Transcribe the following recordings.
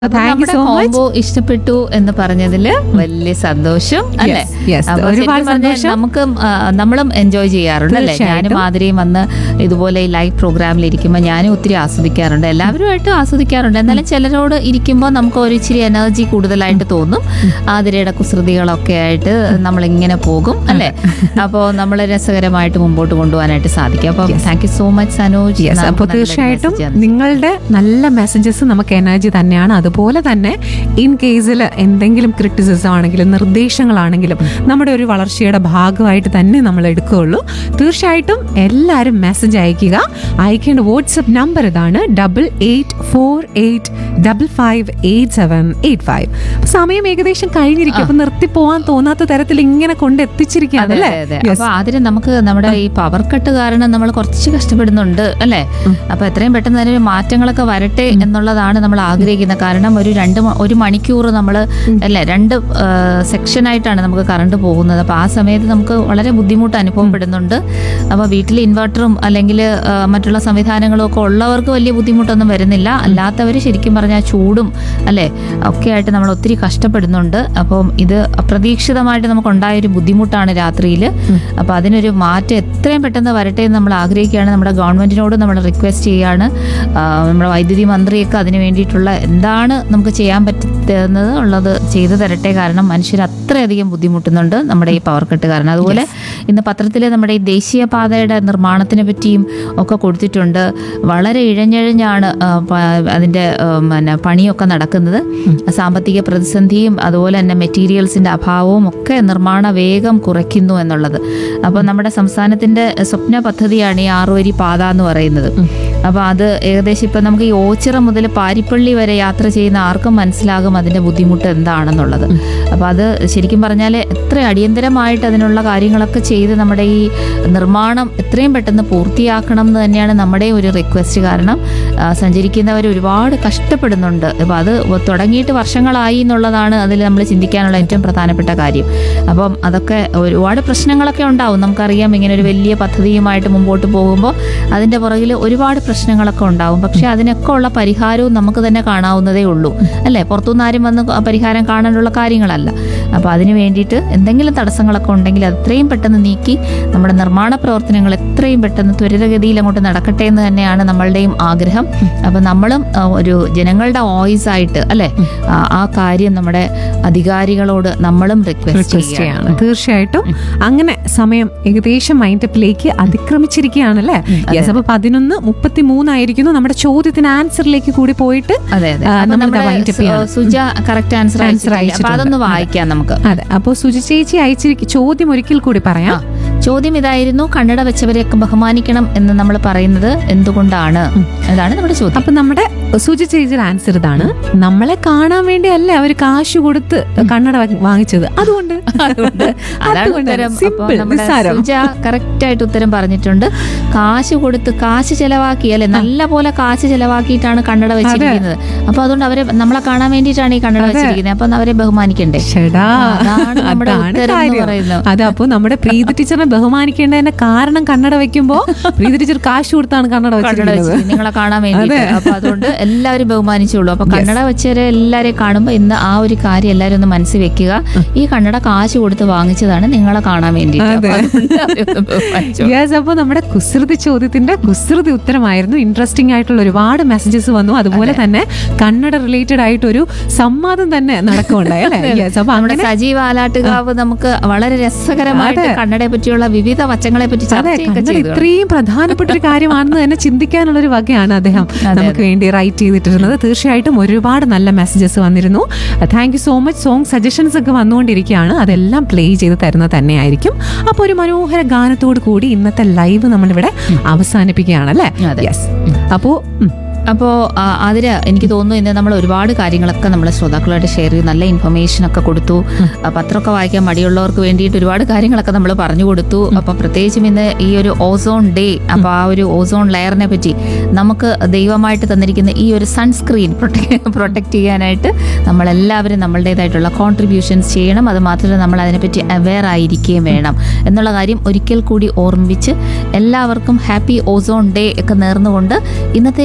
അപ്പൊ thank you നമ്മുടെ so much combo ഇഷ്ടപ്പെട്ടു എന്ന് പറഞ്ഞതില് വലിയ സന്തോഷം അല്ലേ yes. അപ്പൊ ഒരുപാട് ശരിക്കും പറഞ്ഞാൽ സന്തോഷം. നമുക്ക് നമ്മളും എൻജോയ് ചെയ്യാറുണ്ട് അല്ലേ ഞാനും തീർച്ചയായിട്ടും. മാതിരിയും വന്ന് ഇതുപോലെ ഈ ലൈവ് പ്രോഗ്രാമിൽ ഇരിക്കുമ്പോൾ ഞാനും ഒത്തിരി ആസ്വദിക്കാറുണ്ട് എല്ലാവരുമായിട്ടും ആസ്വദിക്കാറുണ്ട് എന്നാലും ചിലരോട് ഇരിക്കുമ്പോൾ നമുക്ക് ഒരു ഇച്ചിരി എനർജി കൂടുതലായിട്ട് തോന്നും ആതിരയുടെ കുസൃതികളൊക്കെ ആയിട്ട് നമ്മളിങ്ങനെ പോകും അല്ലേ അപ്പോൾ നമ്മൾ രസകരമായിട്ട് മുമ്പോട്ട് കൊണ്ടുപോകാനായിട്ട് സാധിക്കും അപ്പോൾ thank you so much Sanoj yes നമുക്ക് അപ്പോൾ നല്ലൊരു തീർച്ചയായിട്ടും message തന്നു. നിങ്ങളുടെ നല്ല മെസ്സേജസ് നമുക്ക് എനർജി തന്നെയാണ് അതുപോലെ തന്നെ ഇൻ കേസിൽ എന്തെങ്കിലും ക്രിറ്റിസിസം ആണെങ്കിലും നിർദ്ദേശങ്ങളാണെങ്കിലും നമ്മുടെ ഒരു വളർച്ചയുടെ ഭാഗമായിട്ട് തന്നെ നമ്മൾ എടുക്കുകയുള്ളൂ തീർച്ചയായിട്ടും എല്ലാവരും മെസ്സേജ് അയക്കുക അയക്കേണ്ട വാട്സപ്പ് നമ്പർ ഇതാണ് double eight four eight double five eight seven eight five സമയം ഏകദേശം കഴിഞ്ഞിരിക്കും അപ്പൊ നിർത്തി പോകാൻ തോന്നാത്ത തരത്തിൽ ഇങ്ങനെ കൊണ്ട് എത്തിച്ചിരിക്കുകയാണ് അതെ, അല്ലേ അതെ, അതെ. Yes. അപ്പൊ അതിന് നമുക്ക് നമ്മുടെ ഈ പവർ കട്ട് കാരണം നമ്മൾ കുറച്ച് കഷ്ടപ്പെടുന്നുണ്ട് അല്ലേ അപ്പൊ എത്രയും പെട്ടെന്ന് അതിന് മാറ്റങ്ങളൊക്കെ വരട്ടെ എന്നുള്ളതാണ് നമ്മൾ ആഗ്രഹിക്കുന്നത് കാരണം ഒരു രണ്ട് മ- ഒരു മണിക്കൂർ നമ്മൾ അല്ലേ രണ്ട് സെക്ഷൻ ആയിട്ടാണ് നമുക്ക് കറണ്ട് പോകുന്നത് അപ്പൊ ആ സമയത്ത് നമുക്ക് വളരെ ബുദ്ധിമുട്ട് അനുഭവപ്പെടുന്നുണ്ട് അപ്പൊ വീട്ടിൽ ഇൻവെർട്ടറും അല്ലെങ്കിൽ മറ്റുള്ള സംവിധാനങ്ങളും ഒക്കെ ഉള്ളവർക്ക് വലിയ ബുദ്ധിമുട്ടൊന്നും വരുന്നില്ല അല്ലാത്തവർ ശരിക്കും പറഞ്ഞാൽ ചൂടും അല്ലേ ഒക്കെ ആയിട്ട് നമ്മൾ ഒത്തിരി കഷ്ടപ്പെടുന്നുണ്ട് അപ്പം ഇത് അപ്രതീക്ഷിതമായിട്ട് നമുക്ക് ഉണ്ടായ ഒരു ബുദ്ധിമുട്ടാണ് രാത്രിയിൽ അപ്പോൾ അതിനൊരു മാറ്റം എത്രയും പെട്ടെന്ന് വരട്ടെ എന്ന് നമ്മൾ ആഗ്രഹിക്കുകയാണ് നമ്മുടെ ഗവൺമെന്റിനോട് നമ്മൾ റിക്വസ്റ്റ് ചെയ്യുകയാണ് ആ, നമ്മുടെ വൈദ്യുതി മന്ത്രിയൊക്കെ അതിന് വേണ്ടിയിട്ടുള്ള എന്താണ് നമുക്ക് ചെയ്യാൻ പറ്റുന്നത് ഉള്ളത് ചെയ്തു തരട്ടെ കാരണം മനുഷ്യർ അത്രയധികം ബുദ്ധിമുട്ടുന്നുണ്ട് നമ്മുടെ ഈ പവർ കട്ട് കാരണം അതുപോലെ ഇന്ന് പത്രത്തിൽ നമ്മുടെ ഈ ദേശീയപാതയുടെ നിർമ്മാണത്തിനെ പറ്റിയും ഒക്കെ കൊടുത്തിട്ടുണ്ട് വളരെ ഇഴഞ്ഞിഴഞ്ഞാണ് ആ, പ- അതിന്റെ ആ, പിന്നെ പണിയൊക്കെ നടക്കുന്നത് സാമ്പത്തിക പ്രതിസന്ധിയും അതുപോലെ തന്നെ മെറ്റീരിയൽസിന്റെ അഭാവവും ഒക്കെ നിർമ്മാണ വേഗം കുറയ്ക്കുന്നു എന്നുള്ളത് അപ്പോൾ നമ്മുടെ സംസ്ഥാനത്തിന്റെ സ്വപ്ന പദ്ധതിയാണ് ഈ ആറുവരി പാത എന്ന് പറയുന്നത് അപ്പോൾ അത് ഏകദേശം ഇപ്പം നമുക്ക് ഈ ഓച്ചിറ മുതൽ പാരിപ്പള്ളി വരെ യാത്ര ചെയ്യുന്ന ആർക്കും മനസ്സിലാകും അതിന്റെ ബുദ്ധിമുട്ട് എന്താണെന്നുള്ളത് അപ്പോൾ അത് ശരിക്കും പറഞ്ഞാൽ എത്ര അടിയന്തരമായിട്ട് അതിനുള്ള കാര്യങ്ങളൊക്കെ ചെയ്ത് നമ്മുടെ ഈ നിർമ്മാണം എത്രയും പെട്ടെന്ന് പൂർത്തിയാക്കണം എന്ന് തന്നെയാണ് നമ്മുടെ ഒരു റിക്വസ്റ്റ് കാരണം ആ, സഞ്ചരിക്കുന്നവർ ഒരുപാട് കഷ്ടപ്പെടുന്നുണ്ട് അപ്പോൾ അത് തുടങ്ങിയിട്ട് വർഷങ്ങളായി എന്നുള്ളതാണ് അതിൽ നമ്മൾ ചിന്തിക്കാനുള്ള ഏറ്റവും പ്രധാനപ്പെട്ട കാര്യം അപ്പം അതൊക്കെ ഒരുപാട് പ്രശ്നങ്ങളൊക്കെ ഉണ്ടാവും നമുക്കറിയാം ഇങ്ങനെ ഒരു വലിയ പദ്ധതിയുമായിട്ട് മുമ്പോട്ട് പോകുമ്പോൾ അതിൻ്റെ പുറകിൽ ഒരുപാട് പ്രശ്നങ്ങളൊക്കെ ഉണ്ടാവും പക്ഷേ അതിനൊക്കെ ഉള്ള പരിഹാരവും നമുക്ക് തന്നെ കാണാവുന്നതേ ഉള്ളൂ അല്ലേ പുറത്തുനിന്ന് ആരും വന്ന് പരിഹാരം കാണാനുള്ള കാര്യങ്ങളല്ല അപ്പോൾ അതിന് വേണ്ടിയിട്ട് എന്തെങ്കിലും തടസ്സങ്ങളൊക്കെ ഉണ്ടെങ്കിൽ അത് എത്രയും പെട്ടെന്ന് നീക്കി നമ്മുടെ നിർമ്മാണ പ്രവർത്തനങ്ങൾ എത്രയും പെട്ടെന്ന് ത്വരിതഗതിയിൽ അങ്ങോട്ട് നടക്കട്ടെ എന്ന് തന്നെയാണ് നമ്മളുടെയും ആഗ്രഹം അപ്പം നമ്മളും ആ, ഒരു ജനങ്ങളുടെ വോയിസ് ആയിട്ട് അല്ലേ ആ, ആ കാര്യം നമ്മുടെ അധികാരികളോട് നമ്മളും റിക്വസ്റ്റ് റിക്വസ്റ്റ് ചെയ്യാണ് ചെയ്യാണ് തീർച്ചയായിട്ടും അങ്ങനെ സമയം ഏകദേശം മൈൻഡപ്പിലേക്ക് അതിക്രമിച്ചിരിക്കുകയാണല്ലേ യെസ് അപ്പൊ പതിനൊന്ന് മുപ്പത്തി മൂന്നായിരിക്കുന്നു നമ്മുടെ ചോദ്യത്തിന് ആൻസറിലേക്ക് കൂടി പോയിട്ട് അതെ അതെ ആ, അപ്പൊ നമ്മളിതാ നമ്മുടെ wind up ചെയ്യാണ്. സു- സുജ കറക്റ്റ് ആൻസർ Answer അയച്ചിട്ടുണ്ട് അപ്പൊ അയച്ചിട്ടുണ്ട്. അതൊന്ന് വായിക്കാം നമുക്ക് അതെ അപ്പോൾ സുജി ചേച്ചി അയച്ചിരിക്കും ചോദ്യം ഒരിക്കൽ കൂടി ആ, പറയാം ചോദ്യം ഇതായിരുന്നു കണ്ണട വെച്ചവരെയൊക്കെ ബഹുമാനിക്കണം എന്ന് നമ്മൾ പറയുന്നത് എന്തുകൊണ്ടാണ് അതാണ് നമ്മുടെ ചോദ്യം അപ്പൊ നമ്മുടെ സുജി ചേച്ചിയുടെ ആൻസർ ഇതാണ് നമ്മളെ കാണാൻ വേണ്ടിയല്ലേ അവർ കാശ് കൊടുത്ത് കണ്ണട വാ- വാങ്ങിച്ചത് അതുകൊണ്ട് അതുകൊണ്ട് അതാണ് അതുകൊണ്ട് ഉത്തരം അപ്പൊ simple, നമ്മുടെ നിസ്സാരം. സുജ കറക്റ്റ് ആയിട്ട് ഉത്തരം പറഞ്ഞിട്ടുണ്ട് കാശ് കൊടുത്ത് കാശ് ചെലവാക്കി അല്ലെ നല്ല പോലെ കാശ് ചെലവാക്കിയിട്ടാണ് കണ്ണട വെച്ചിരിക്കുന്നത് അപ്പൊ അതുകൊണ്ട് അവരെ നമ്മളെ കാണാൻ വേണ്ടിയിട്ടാണ് ഈ കണ്ണട വെച്ചിരിക്കുന്നത് അപ്പൊ അവരെ ബഹുമാനിക്കണ്ടേ ഷടാ അതാണ് നമ്മുടെ അതാണ് ഉത്തരം എന്ന് കാര്യം. പറയുന്നത്. അത് അപ്പൊ നമ്മുടെ പ്രീതി ടീച്ചറിനെ ബഹുമാനിക്കേണ്ടതിന്റെ കാരണം കണ്ണട വെക്കുമ്പോ പ്രീതി ടീച്ചർ കാശ് കൊടുത്താണ് കണ്ണട കണ്ണട വെച്ചിരിക്കുന്നത് വെച്ചിരിക്കുന്നത് നിങ്ങളെ കാണാൻ വേണ്ടിയിട്ട് അപ്പൊ അതുകൊണ്ട് എല്ലാവരും ബഹുമാനിച്ചോളൂ അപ്പൊ കണ്ണട വെച്ചവരെ എല്ലാവരെയും കാണുമ്പോൾ ഇന്ന് ആ ഒരു കാര്യം എല്ലാവരും ഒന്ന് മനസ്സിൽ വെക്കുക ഈ കണ്ണട കാശ് കൊടുത്ത് വാങ്ങിച്ചതാണ് നിങ്ങളെ കാണാൻ വേണ്ടിയിട്ട് അപ്പൊ അതുകൊണ്ട് അവരെ ഒന്ന് ബഹുമാനിച്ചോളൂ. യെസ് അപ്പോൾ നമ്മുടെ കുസൃതി ചോദ്യത്തിന്റെ കുസൃതി ഉത്തരമായിരുന്നു ഇൻട്രസ്റ്റിംഗ് ആയിട്ടുള്ള ഒരുപാട് മെസ്സേജസ് വന്നു അതുപോലെ തന്നെ കന്നഡ റിലേറ്റഡ് ആയിട്ടൊരു സംവാദം തന്നെ നടക്കുന്നുണ്ടായി അല്ലേ യെസ് അപ്പൊ നമ്മുടെ അങ്ങനെ സജീവ് ആലാട്ടുകാവ് നമുക്ക് വളരെ രസകരമായിട്ട് കണ്ണടയെ പറ്റിയുള്ള വിവിധ വച്ചങ്ങളെ പറ്റി അതെ ചർച്ചയൊക്കെ കന്നഡ ചെയ്തു ഇത്രയും പ്രധാനപ്പെട്ട ഒരു കാര്യമാണെന്ന് തന്നെ ചിന്തിക്കാനുള്ള ഒരു വകയാണ് അദ്ദേഹം നമുക്ക് വേണ്ടി റൈറ്റ് ചെയ്തിട്ടിരുന്നത് തീർച്ചയായിട്ടും ഒരുപാട് നല്ല മെസ്സേജസ് വന്നിരുന്നു thank you so much song suggestions ഒക്കെ വന്നുകൊണ്ടിരിക്കുകയാണ് അതെല്ലാം പ്ലേ ചെയ്ത് തരുന്നത് തന്നെയായിരിക്കും അപ്പോൾ ഒരു മനോഹര ഗാനത്തോട് കൂടി ഇന്നത്തെ ലൈവ് നമ്മളിവിടെ അവസാനിപ്പിക്കുകയാണ് അല്ലേ അതെ. യെസ് അപ്പോൾ അപ്പോൾ അതിൽ എനിക്ക് തോന്നുന്നു ഇന്ന് നമ്മൾ ഒരുപാട് കാര്യങ്ങളൊക്കെ നമ്മൾ ശ്രോതാക്കളുമായിട്ട് ഷെയർ ചെയ്തു നല്ല ഇൻഫർമേഷൻ ഒക്കെ കൊടുത്തു ആ, പത്രമൊക്കെ വായിക്കാൻ മടിയുള്ളവർക്ക് വേണ്ടിയിട്ട് ഒരുപാട് കാര്യങ്ങളൊക്കെ നമ്മൾ പറഞ്ഞു കൊടുത്തു അപ്പം പ്രത്യേകിച്ചും ഇന്ന് ഈ ഒരു ഓസോൺ ഡേ അപ്പോൾ ആ ഒരു ഓസോൺ ലെയറിനെ പറ്റി നമുക്ക് ദൈവമായിട്ട് തന്നിരിക്കുന്ന ഈ ഒരു സൺസ്ക്രീൻ പ്രൊട്ടക്ട് ചെയ്യാനായിട്ട് നമ്മളെല്ലാവരും നമ്മളുടേതായിട്ടുള്ള കോൺട്രിബ്യൂഷൻസ് ചെയ്യണം അത് മാത്രമല്ല നമ്മൾ അതിനെപ്പറ്റി അവെയർ ആയിരിക്കുകയും വേണം എന്നുള്ള കാര്യം ഒരിക്കൽ കൂടി ഓർമ്മിപ്പിച്ച് എല്ലാവർക്കും ഹാപ്പി ഓസോൺ ഡേ ഒക്കെ നേർന്നുകൊണ്ട് ഇന്നത്തെ ഇത്തിരി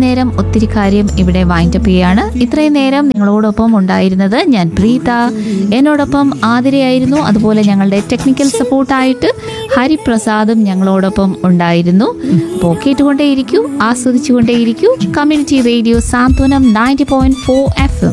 നേരം ഒത്തിരി കാര്യം ഇവിടെ വൈൻഡപ്പ് ചെയ്യാണ് ഇത്രയും നേരം നിങ്ങളോടൊപ്പം ഉണ്ടായിരുന്നത് ഞാൻ പ്രീത എന്നോടൊപ്പം ആതിരയായിരുന്നു അതുപോലെ ഞങ്ങളുടെ ടെക്നിക്കൽ സപ്പോർട്ടായിട്ട് ഹരിപ്രസാദും ഞങ്ങളോടൊപ്പം ഉണ്ടായിരുന്നു അപ്പോൾ കേട്ടുകൊണ്ടേയിരിക്കൂ ആസ്വദിച്ചുകൊണ്ടേയിരിക്കൂ community radio Santhwanam ninety point four F M